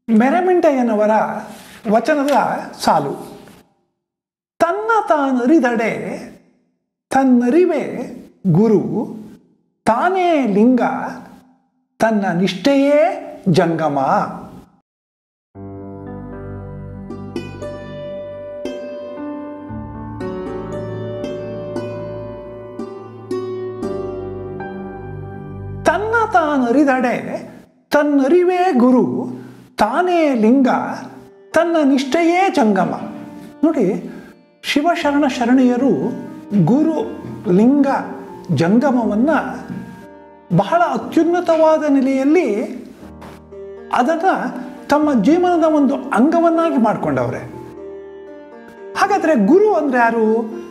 ಮೆರಮಿಂಟಯ್ಯನವರ ವಚನದ ಸಾಲು ತನ್ನ ತಾನರಿದಡೆ ತನ್ನರಿವೇ ಗುರು ತಾನೇ ಲಿಂಗ ತನ್ನ ನಿಷ್ಠೆಯೇ ಜಂಗಮ ತನ್ನ ತಾನರಿದಡೆ ತನ್ನರಿವೇ ಗುರು ತಾನೇ ಲಿಂಗ ತನ್ನ ನಿಷ್ಠೆಯೇ ಜಂಗಮ ನೋಡಿ ಶಿವಶರಣ ಶರಣೀಯರು ಗುರು ಲಿಂಗ ಜಂಗಮವನ್ನು ಬಹಳ ಅತ್ಯುನ್ನತವಾದ ನೆಲೆಯಲ್ಲಿ ಅದನ್ನು ತಮ್ಮ ಜೀವನದ ಒಂದು ಅಂಗವನ್ನಾಗಿ ಮಾಡಿಕೊಂಡವ್ರೆ ಹಾಗಾದರೆ ಗುರು ಅಂದರೆ ಯಾರು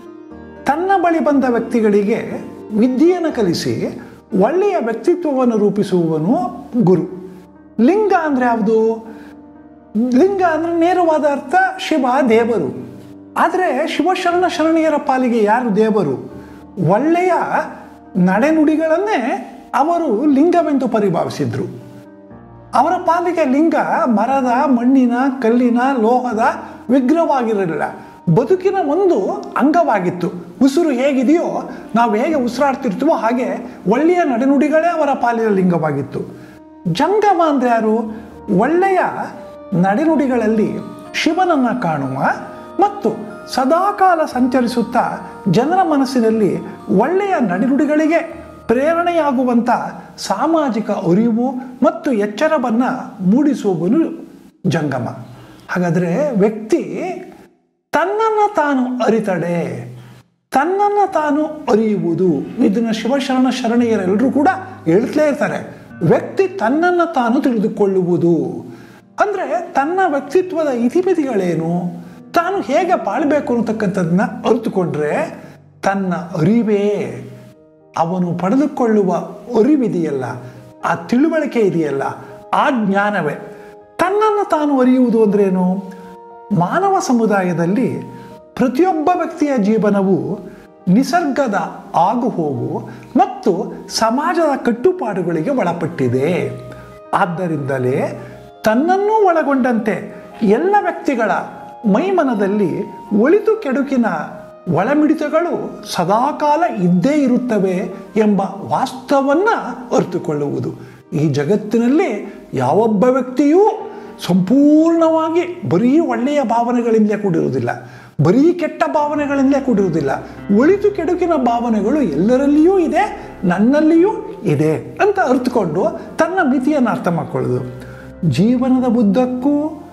ತನ್ನ ಬಳಿ ಬಂದ ವ್ಯಕ್ತಿಗಳಿಗೆ ವಿದ್ಯೆಯನ್ನು ಕಲಿಸಿ ಒಳ್ಳೆಯ ವ್ಯಕ್ತಿತ್ವವನ್ನು ರೂಪಿಸುವವನು ಗುರು ಲಿಂಗ ಅಂದರೆ ಯಾವುದು ಲಿಂಗ ಅಂದರೆ ನೇರವಾದ ಅರ್ಥ ಶಿವ ದೇವರು ಆದರೆ ಶಿವಶರಣ ಶರಣೀಯರ ಪಾಲಿಗೆ ಯಾರು ದೇವರು ಒಳ್ಳೆಯ ನಡೆನುಡಿಗಳನ್ನೇ ಅವರು ಲಿಂಗವೆಂದು ಪರಿಭಾವಿಸಿದ್ರು ಅವರ ಪಾಲಿಗೆ ಲಿಂಗ ಮರದ ಮಣ್ಣಿನ ಕಲ್ಲಿನ ಲೋಹದ ವಿಗ್ರಹವಾಗಿರಲಿಲ್ಲ ಬದುಕಿನ ಒಂದು ಅಂಗವಾಗಿತ್ತು ಉಸಿರು ಹೇಗಿದೆಯೋ ನಾವು ಹೇಗೆ ಉಸಿರಾಡ್ತಿರ್ತೀವೋ ಹಾಗೆ ಒಳ್ಳೆಯ ನಡೆನುಡಿಗಳೇ ಅವರ ಪಾಲಿನ ಲಿಂಗವಾಗಿತ್ತು ಜಂಗಮ ಅಂದರೆ ಯಾರು ಒಳ್ಳೆಯ ನಡೆನುಡಿಗಳಲ್ಲಿ ಶಿವನನ್ನು ಕಾಣುವ ಮತ್ತು ಸದಾಕಾಲ ಸಂಚರಿಸುತ್ತಾ ಜನರ ಮನಸ್ಸಿನಲ್ಲಿ ಒಳ್ಳೆಯ ನಡೆನುಡಿಗಳಿಗೆ ಪ್ರೇರಣೆಯಾಗುವಂಥ ಸಾಮಾಜಿಕ ಅರಿವು ಮತ್ತು ಎಚ್ಚರವನ್ನು ಮೂಡಿಸುವವನು ಜಂಗಮ ಹಾಗಾದರೆ ವ್ಯಕ್ತಿ ತನ್ನನ್ನು ತಾನು ಅರಿತಡೆ ತನ್ನನ್ನು ತಾನು ಅರಿಯುವುದು ಇದನ್ನು ಶಿವಶರಣ ಶರಣೀಯರೆಲ್ಲರೂ ಕೂಡ ಹೇಳ್ತಲೇ ಇರ್ತಾರೆ ವ್ಯಕ್ತಿ ತನ್ನನ್ನು ತಾನು ತಿಳಿದುಕೊಳ್ಳುವುದು ಅಂದರೆ ತನ್ನ ವ್ಯಕ್ತಿತ್ವದ ಇತಿಮಿತಿಗಳೇನು ತಾನು ಹೇಗೆ ಬಾಳ್ಬೇಕು ಅನ್ನತಕ್ಕಂಥದ್ದನ್ನ ಅರಿತುಕೊಂಡ್ರೆ ತನ್ನ ಅರಿವೇ ಅವನು ಪಡೆದುಕೊಳ್ಳುವ ಅರಿವಿದೆಯಲ್ಲ ಆ ತಿಳುವಳಿಕೆ ಇದೆಯಲ್ಲ ಆ ಜ್ಞಾನವೇ ತನ್ನನ್ನು ತಾನು ಅರಿಯುವುದು ಅಂದ್ರೇನು ಮಾನವ ಸಮುದಾಯದಲ್ಲಿ ಪ್ರತಿಯೊಬ್ಬ ವ್ಯಕ್ತಿಯ ಜೀವನವು ನಿಸರ್ಗದ ಆಗು ಹೋಗು ಮತ್ತು ಸಮಾಜದ ಕಟ್ಟುಪಾಡುಗಳಿಗೆ ಒಳಪಟ್ಟಿದೆ ಆದ್ದರಿಂದಲೇ ತನ್ನನ್ನೂ ಒಳಗೊಂಡಂತೆ ಎಲ್ಲ ವ್ಯಕ್ತಿಗಳ ಮೈಮನದಲ್ಲಿ ಒಳಿತು ಕೆಡುಕಿನ ಒಳಮಿಡಿತಗಳು ಸದಾಕಾಲ ಇದ್ದೇ ಇರುತ್ತವೆ ಎಂಬ ವಾಸ್ತವವನ್ನು ಅರಿತುಕೊಳ್ಳುವುದು ಈ ಜಗತ್ತಿನಲ್ಲಿ ಯಾವೊಬ್ಬ ವ್ಯಕ್ತಿಯೂ ಸಂಪೂರ್ಣವಾಗಿ ಬರೀ ಒಳ್ಳೆಯ ಭಾವನೆಗಳಿಂದಲೇ ಕೂಡಿರುವುದಿಲ್ಲ ಬರೀ ಕೆಟ್ಟ ಭಾವನೆಗಳಿಂದಲೇ ಕೂಡಿರುವುದಿಲ್ಲ ಒಳಿತು ಕೆಡುಕಿನ ಭಾವನೆಗಳು ಎಲ್ಲರಲ್ಲಿಯೂ ಇದೆ ನನ್ನಲ್ಲಿಯೂ ಇದೆ ಅಂತ ಅರ್ಥಕೊಂಡು ತನ್ನ ಮಿತಿಯನ್ನು ಅರ್ಥ ಮಾಡ್ಕೊಳ್ಳೋದು ಜೀವನದ ಉದ್ದಕ್ಕೂ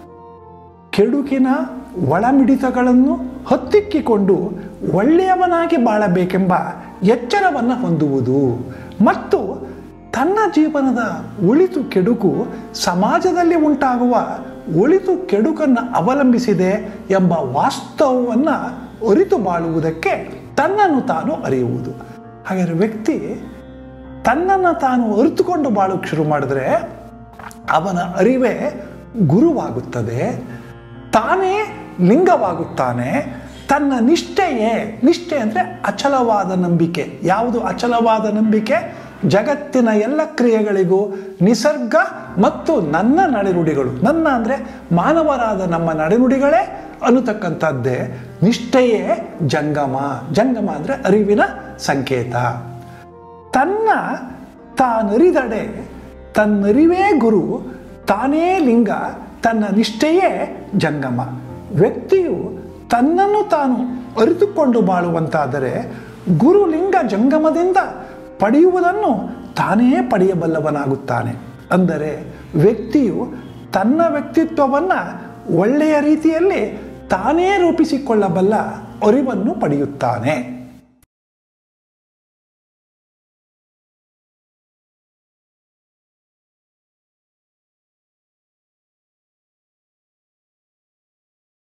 ಕೆಡುಕಿನ ಒಳಮಿಡಿತಗಳನ್ನು ಹತ್ತಿಕ್ಕಿಕೊಂಡು ಒಳ್ಳೆಯವನಾಗಿ ಬಾಳಬೇಕೆಂಬ ಎಚ್ಚರವನ್ನು ಹೊಂದುವುದು ಮತ್ತು ತನ್ನ ಜೀವನದ ಒಳಿತು ಕೆಡುಕು ಸಮಾಜದಲ್ಲಿ ಉಂಟಾಗುವ ಒಳಿತು ಕೆಡುಕನ್ನು ಅವಲಂಬಿಸಿದೆ ಎಂಬ ವಾಸ್ತವವನ್ನು ಅರಿತು ಬಾಳುವುದಕ್ಕೆ ತನ್ನನ್ನು ತಾನು ಅರಿಯುವುದು ಹಾಗಾದರೆ ವ್ಯಕ್ತಿ ತನ್ನನ್ನು ತಾನು ಅರಿತುಕೊಂಡು ಬಾಳೋಕ್ಕೆ ಶುರು ಮಾಡಿದ್ರೆ ಅವನ ಅರಿವೇ ಗುರುವಾಗುತ್ತದೆ ತಾನೇ ಲಿಂಗವಾಗುತ್ತಾನೆ ತನ್ನ ನಿಷ್ಠೆಯೇ ನಿಷ್ಠೆ ಅಂದರೆ ಅಚಲವಾದ ನಂಬಿಕೆ ಯಾವುದು ಅಚಲವಾದ ನಂಬಿಕೆ ಜಗತ್ತಿನ ಎಲ್ಲ ಕ್ರಿಯೆಗಳಿಗೂ ನಿಸರ್ಗ ಮತ್ತು ನನ್ನ ನಡೆನುಡಿಗಳು ನನ್ನ ಅಂದರೆ ಮಾನವರಾದ ನಮ್ಮ ನಡೆನುಡಿಗಳೇ ಅನ್ನತಕ್ಕಂಥದ್ದೇ ನಿಷ್ಠೆಯೇ ಜಂಗಮ ಜಂಗಮ ಅಂದರೆ ಅರಿವಿನ ಸಂಕೇತ ತನ್ನ ತಾನರಿದಡೆ ತನ್ನರಿವೇ ಗುರು ತಾನೇ ಲಿಂಗ ತನ್ನ ನಿಷ್ಠೆಯೇ ಜಂಗಮ ವ್ಯಕ್ತಿಯು ತನ್ನನ್ನು ತಾನು ಅರಿತುಕೊಂಡು ಬಾಳುವಂತಾದರೆ ಗುರುಲಿಂಗ ಜಂಗಮದಿಂದ ಪಡೆಯುವುದನ್ನು ತಾನೇ ಪಡೆಯಬಲ್ಲವನಾಗುತ್ತಾನೆ ಅಂದರೆ ವ್ಯಕ್ತಿಯು ತನ್ನ ವ್ಯಕ್ತಿತ್ವವನ್ನು ಒಳ್ಳೆಯ ರೀತಿಯಲ್ಲಿ ತಾನೇ ರೂಪಿಸಿಕೊಳ್ಳಬಲ್ಲ ಅರಿವನ್ನು ಪಡೆಯುತ್ತಾನೆ